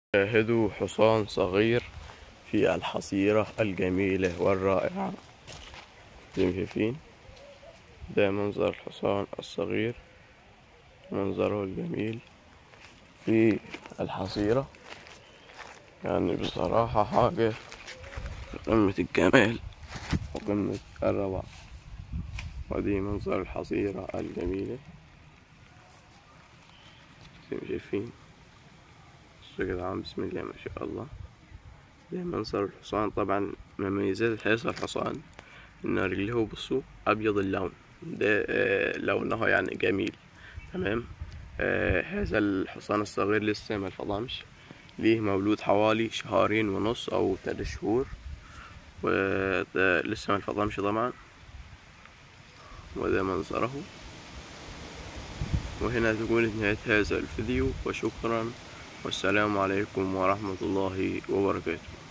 شاهدوا حصان صغير في الحظيرة الجميلة والرائعة زي ما شايفين ده منظر الحصان الصغير منظره الجميل في الحظيرة يعني بصراحة حاجة في قمة الجمال وقمة الروعة ودي منظر الحظيرة الجميلة زي ما شايفين بصوا يا جدعان بسم الله ما شاء الله ده منظر الحصان طبعا من مميزات هذا الحصان ان رجله بصوا ابيض اللون ده آه، لونه يعني جميل تمام آه هذا الحصان الصغير لسه ما الفضمش ليه مولود حوالي شهرين ونص او تلات شهور وده لسه ما الفضمش طبعا وده منظره وهنا تكون نهاية هذا الفيديو وشكرا والسلام عليكم ورحمة الله وبركاته